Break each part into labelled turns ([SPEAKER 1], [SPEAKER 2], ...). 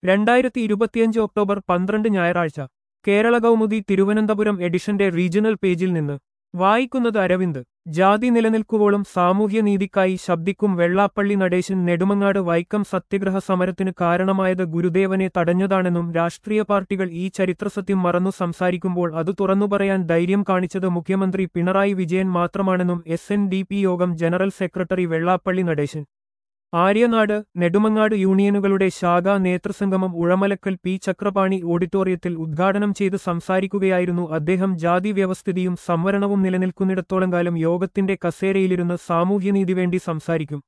[SPEAKER 1] രണ്ടായിരത്തി ഇരുപത്തിയഞ്ച് ഒക്ടോബർ പന്ത്രണ്ട് ഞായറാഴ്ച കേരള കൗമുദി തിരുവനന്തപുരം എഡിഷന്റെ റീജിയണൽ പേജിൽ നിന്ന് വായിക്കുന്നത് അരവിന്ദ് ജാതി നിലനിൽക്കുവോളം സാമൂഹ്യനീതിക്കായി ശബ്ദിക്കും വെള്ളാപ്പള്ളി നടേശൻ നെടുമങ്ങാട് വൈക്കം സത്യഗ്രഹ സമരത്തിന് കാരണമായത് ഗുരുദേവനെ തടഞ്ഞതാണെന്നും രാഷ്ട്രീയ പാർട്ടികൾ ഈ ചരിത്രസത്യം മറന്നു സംസാരിക്കുമ്പോൾ അത് തുറന്നുപറയാൻ ധൈര്യം കാണിച്ചത് മുഖ്യമന്ത്രി പിണറായി വിജയൻ മാത്രമാണെന്നും S N D P Yogam general secretary Vellappally Natesan Aryanad Nedumangad യൂണിയനുകളുടെ ശാഖാ നേതൃസംഗമം ഉഴമലക്കൽ പി ചക്രപാണി ഓഡിറ്റോറിയത്തിൽ ഉദ്ഘാടനം ചെയ്ത് സംസാരിക്കുകയായിരുന്നു അദ്ദേഹം ജാതി വ്യവസ്ഥിതിയും സംവരണവും നിലനിൽക്കുന്നിടത്തോളം കാലം യോഗത്തിന്റെ കസേരയിലിരുന്ന് സാമൂഹ്യനീതി വേണ്ടി സംസാരിക്കും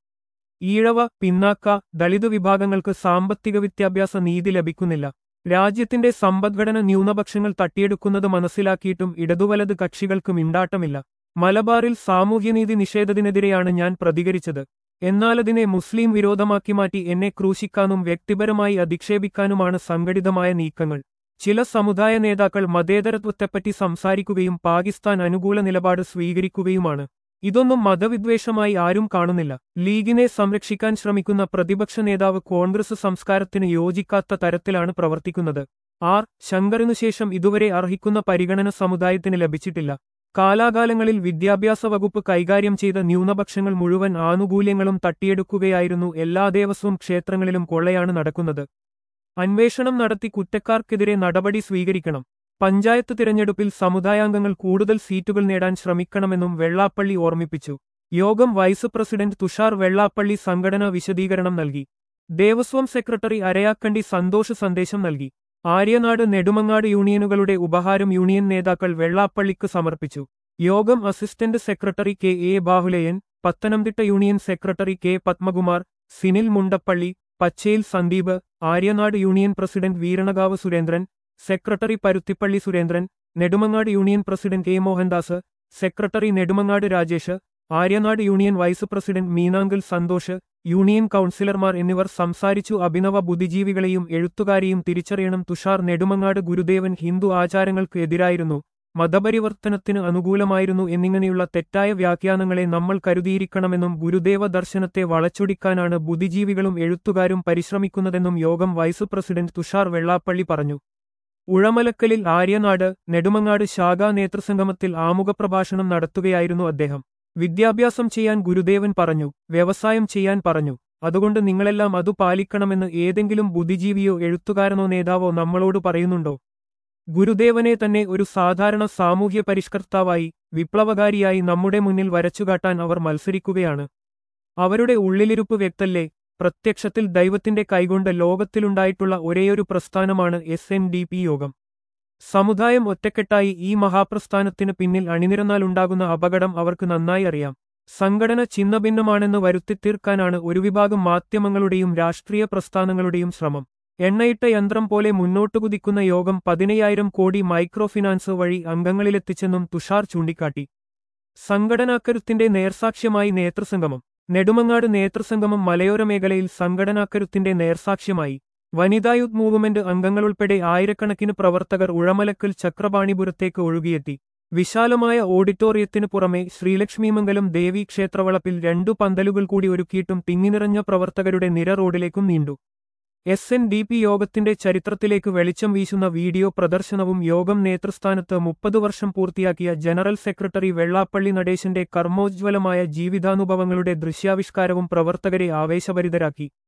[SPEAKER 1] ഈഴവ പിന്നാക്ക ദളിത് വിഭാഗങ്ങൾക്ക് സാമ്പത്തിക വിദ്യാഭ്യാസ നീതി ലഭിക്കുന്നില്ല രാജ്യത്തിന്റെ സമ്പദ്ഘടന ന്യൂനപക്ഷങ്ങൾ തട്ടിയെടുക്കുന്നത് മനസ്സിലാക്കിയിട്ടും ഇടതുവലത് കക്ഷികൾക്ക് മിണ്ടാട്ടമില്ല മലബാറിൽ സാമൂഹ്യനീതി നിഷേധത്തിനെതിരെയാണ് ഞാൻ പ്രതികരിച്ചത് എന്നാലതിനെ മുസ്ലിം വിരോധമാക്കി മാറ്റി എന്നെ ക്രൂശിക്കാനും വ്യക്തിപരമായി അധിക്ഷേപിക്കാനുമാണ് സംഘടിതമായ നീക്കങ്ങൾ ചില സമുദായ നേതാക്കൾ മതേതരത്വത്തെപ്പറ്റി സംസാരിക്കുകയും പാകിസ്ഥാൻ അനുകൂല നിലപാട് സ്വീകരിക്കുകയുമാണ് ഇതൊന്നും മതവിദ്വേഷമായി ആരും കാണുന്നില്ല ലീഗിനെ സംരക്ഷിക്കാൻ ശ്രമിക്കുന്ന പ്രതിപക്ഷ നേതാവ് കോൺഗ്രസ് സംസ്കാരത്തിന് യോജിക്കാത്ത തരത്തിലാണ് പ്രവർത്തിക്കുന്നത് ആർ ശങ്കറിനുശേഷം ഇതുവരെ അർഹിക്കുന്ന പരിഗണന സമുദായത്തിന് ലഭിച്ചിട്ടില്ല കാലാകാലങ്ങളിൽ വിദ്യാഭ്യാസ വകുപ്പ് കൈകാര്യം ചെയ്ത ന്യൂനപക്ഷങ്ങൾ മുഴുവൻ ആനുകൂല്യങ്ങളും തട്ടിയെടുക്കുകയായിരുന്നു എല്ലാ ദേവസ്വം ക്ഷേത്രങ്ങളിലും കൊള്ളയാണ് നടക്കുന്നത് അന്വേഷണം നടത്തി കുറ്റക്കാർക്കെതിരെ നടപടി സ്വീകരിക്കണം പഞ്ചായത്ത് തിരഞ്ഞെടുപ്പിൽ സമുദായാംഗങ്ങൾ കൂടുതൽ സീറ്റുകൾ നേടാൻ ശ്രമിക്കണമെന്നും വെള്ളാപ്പള്ളി ഓർമ്മിപ്പിച്ചു യോഗം വൈസ് പ്രസിഡന്റ് തുഷാർ വെള്ളാപ്പള്ളി സംഘടന വിശദീകരണം നൽകി ദേവസ്വം സെക്രട്ടറി അരയാക്കണ്ടി സന്തോഷ സന്ദേശം നൽകി ആര്യനാട് നെടുമങ്ങാട് യൂണിയനുകളുടെ ഉപഹാരം യൂണിയൻ നേതാക്കൾ വെള്ളാപ്പള്ളിക്ക് സമർപ്പിച്ചു Yogam assistant secretary K A Bahuleyan Pathanamthitta union secretary K Padmakumar Sinil Mundappally Pachayil Sandeep Aryanad union president Veeranakavu Surendran secretary Paruthippally Surendran Nedumangad union president K Mohandas secretary Nedumangad Rajesh Aryanad union vice president Meenankal Santhosh union കൗൺസിലർമാർ എന്നിവർ സംസാരിച്ചു അഭിനവ ബുദ്ധിജീവികളെയും എഴുത്തുകാരെയും തിരിച്ചറിയണം തുഷാർ നെടുമങ്ങാട് ഗുരുദേവൻ ഹിന്ദു ആചാരങ്ങൾക്ക് എതിരായിരുന്നു മതപരിവർത്തനത്തിന് അനുകൂലമായിരുന്നു എന്നിങ്ങനെയുള്ള തെറ്റായ വ്യാഖ്യാനങ്ങളെ നമ്മൾ കരുതിയിരിക്കണമെന്നും ഗുരുദേവ ദർശനത്തെ വളച്ചൊടിക്കാനാണ് ബുദ്ധിജീവികളും എഴുത്തുകാരും പരിശ്രമിക്കുന്നതെന്നും യോഗം വൈസ് പ്രസിഡന്റ് തുഷാർ വെള്ളാപ്പള്ളി പറഞ്ഞു ഉഴമലക്കലിൽ ആര്യനാട് നെടുമങ്ങാട് ശാഖാ നേതൃസംഗമത്തിൽ ആമുഖപ്രഭാഷണം നടത്തുകയായിരുന്നു അദ്ദേഹം വിദ്യാഭ്യാസം ചെയ്യാൻ ഗുരുദേവൻ പറഞ്ഞു വ്യവസായം ചെയ്യാൻ പറഞ്ഞു അതുകൊണ്ട് നിങ്ങളെല്ലാം അതു പാലിക്കണമെന്ന് ഏതെങ്കിലും ബുദ്ധിജീവിയോ എഴുത്തുകാരനോ നേതാവോ നമ്മളോട് പറയുന്നുണ്ടോ ഗുരുദേവനെ തന്നെ ഒരു സാധാരണ സാമൂഹ്യ പരിഷ്കർത്താവായി വിപ്ലവകാരിയായി നമ്മുടെ മുന്നിൽ വരച്ചുകാട്ടാൻ അവർ മത്സരിക്കുകയാണ് അവരുടെ ഉള്ളിലിരുപ്പ് വ്യക്തല്ലേ പ്രത്യക്ഷത്തിൽ ദൈവത്തിന്റെ കൈകൊണ്ട് ലോകത്തിലുണ്ടായിട്ടുള്ള ഒരേയൊരു പ്രസ്ഥാനമാണ് എസ് എൻ ഡി പി യോഗം സമുദായം ഒറ്റക്കെട്ടായി ഈ മഹാപ്രസ്ഥാനത്തിന് പിന്നിൽ അണിനിരന്നാലുണ്ടാകുന്ന അപകടം അവർക്ക് നന്നായി അറിയാം സംഘടന ഛിന്നഭിന്നമാണെന്ന് വരുത്തിത്തീർക്കാനാണ് ഒരു വിഭാഗം മാധ്യമങ്ങളുടെയും രാഷ്ട്രീയ പ്രസ്ഥാനങ്ങളുടെയും ശ്രമം എണ്ണയിട്ട യന്ത്രം പോലെ മുന്നോട്ടു കുതിക്കുന്ന യോഗം പതിനയ്യായിരം കോടി മൈക്രോ ഫിനാൻസ് വഴി അംഗങ്ങളിലെത്തിച്ചെന്നും തുഷാർ ചൂണ്ടിക്കാട്ടി സംഘടനാക്കരുത്തിന്റെ നേർസാക്ഷ്യമായി നേതൃസംഗമം നെടുമങ്ങാട് നേതൃസംഗമം മലയോര മേഖലയിൽ സംഘടനാക്കരുത്തിന്റെ നേർസാക്ഷ്യമായി വനിതായുത് മൂവ്മെന്റ് അംഗങ്ങളുൾപ്പെടെ ആയിരക്കണക്കിന് പ്രവർത്തകർ ഉഴമലക്കൽ ചക്രപാണിപുരത്തേക്ക് ഒഴുകിയെത്തി വിശാലമായ ഓഡിറ്റോറിയത്തിനു പുറമെ ശ്രീലക്ഷ്മിമംഗലം ദേവി ക്ഷേത്രവളപ്പിൽ രണ്ടു പന്തലുകൾ കൂടി ഒരുക്കിയിട്ടും തിങ്ങിനിറഞ്ഞ പ്രവർത്തകരുടെ നിര റോഡിലേക്കും നീണ്ടു എസ് എൻ ഡി പി യോഗത്തിന്റെ ചരിത്രത്തിലേക്ക് വെളിച്ചം വീശുന്ന വീഡിയോ പ്രദർശനവും യോഗം നേതൃസ്ഥാനത്ത് മുപ്പത് വർഷം പൂർത്തിയാക്കിയ ജനറൽ സെക്രട്ടറി വെള്ളാപ്പള്ളി നടേശന്റെ കർമ്മോജ്വലമായ ജീവിതാനുഭവങ്ങളുടെ ദൃശ്യാവിഷ്കാരവും പ്രവർത്തകരെ ആവേശഭരിതരാക്കി